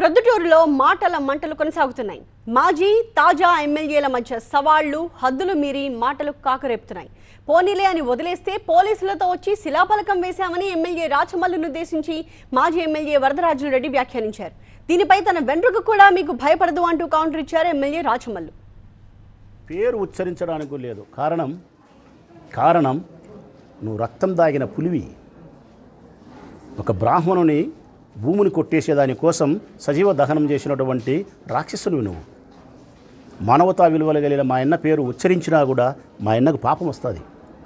ప్రొద్దుటూరులో మాటల మంటలు కొనసాగుతున్నాయి మాజీ తాజా ఎమ్మెల్యేల మధ్య సవాళ్లు హద్దులు మీరి మాటలు కాకరేపుతున్నాయి పోనీలే అని వదిలేస్తే పోలీసులతో వచ్చి శిలాఫలకం వేశామని ఎమ్మెల్యే రాచమల్లును ఉద్దేశించి మాజీ ఎమ్మెల్యే వరదరాజులు రెడ్డి వ్యాఖ్యానించారు దీనిపై తన వెంట్రుక కూడా మీకు భయపడదు అంటూ కౌంటర్ ఇచ్చారు ఎమ్మెల్యే రాచమల్లు పేరు ఉచ్చరించడానికి లేదు కారణం కారణం నువ్వు రక్తం దాగిన పులివి ఒక బ్రాహ్మణుని భూమిని కొట్టేసేదాని కోసం సజీవ దహనం చేసినటువంటి రాక్షసునివి నువ్వు మానవతా విలువలు కలిగిన మా అన్న పేరు ఉచ్చరించినా కూడా మా అన్నకు పాపం వస్తుంది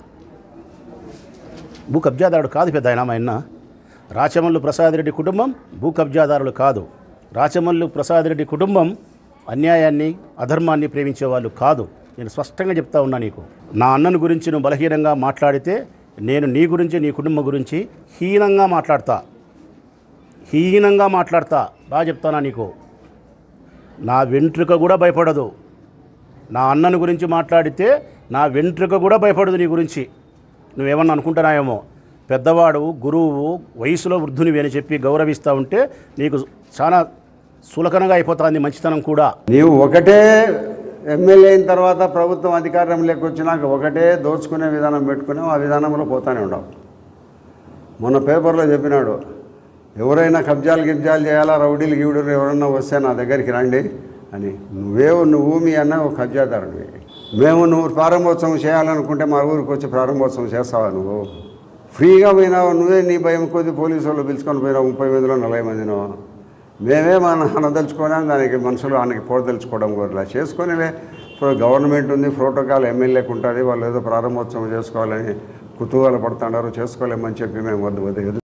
భూ కబ్జాదారుడు కాదు పెద్ద ఆయన మా అన్న రాచమల్లు ప్రసాద్ రెడ్డి కుటుంబం భూ కబ్జాదారులు కాదు రాచమల్లు ప్రసాద్ రెడ్డి కుటుంబం అన్యాయాన్ని అధర్మాన్ని ప్రేమించే వాళ్ళు కాదు నేను స్పష్టంగా చెప్తా ఉన్నా నీకు నా అన్నను గురించి నువ్వు బలహీనంగా మాట్లాడితే నేను నీ గురించి నీ కుటుంబం గురించి హీనంగా మాట్లాడతా హీనంగా మాట్లాడతా బాగా చెప్తానా నీకు నా వెంట్రుక కూడా భయపడదు నా అన్నను గురించి మాట్లాడితే నా వెంట్రుక కూడా భయపడదు నీ గురించి నువ్వేమన్నా అనుకుంటున్నాయేమో పెద్దవాడు గురువు వయసులో వృద్ధునివి అని చెప్పి గౌరవిస్తూ ఉంటే నీకు చాలా సులకనగా అయిపోతుంది మంచితనం కూడా నీవు ఒకటే ఎమ్మెల్యే అయిన తర్వాత ప్రభుత్వం అధికారంలోకి వచ్చినాక ఒకటే దోచుకునే విధానం పెట్టుకున్నావు ఆ విధానంలో పోతానే ఉండవు మొన్న పేపర్లో చెప్పినాడు ఎవరైనా కబ్జాలు గిబ్జాలు చేయాలా రౌడీలు గీవుడు ఎవరన్నా వస్తే నా దగ్గరికి రండి అని నువ్వేవు నువ్వు మీ అన్న ఒక కబ్జాదారుడివి మేము నువ్వు ప్రారంభోత్సవం చేయాలనుకుంటే మా ఊరికి వచ్చి ప్రారంభోత్సవం చేస్తావా నువ్వు ఫ్రీగా పోయినావు నువ్వే నీ భయం కొద్ది పోలీసు వాళ్ళు పిలుచుకొని పోయినావు ముప్పై మందిలో నలభై మందినో మేమే మన అనదలుచుకోవడం దానికి మనుషులు ఆయనకి పోదలుచుకోవడం కూడా చేసుకొనిలే ఇప్పుడు గవర్నమెంట్ ఉంది ప్రోటోకాల్ ఎమ్మెల్యేకి ఉంటుంది వాళ్ళు ఏదో ప్రారంభోత్సవం చేసుకోవాలని కుతూహల పడుతున్నారు చేసుకోలేమని చెప్పి మేము వద్దు వద్దు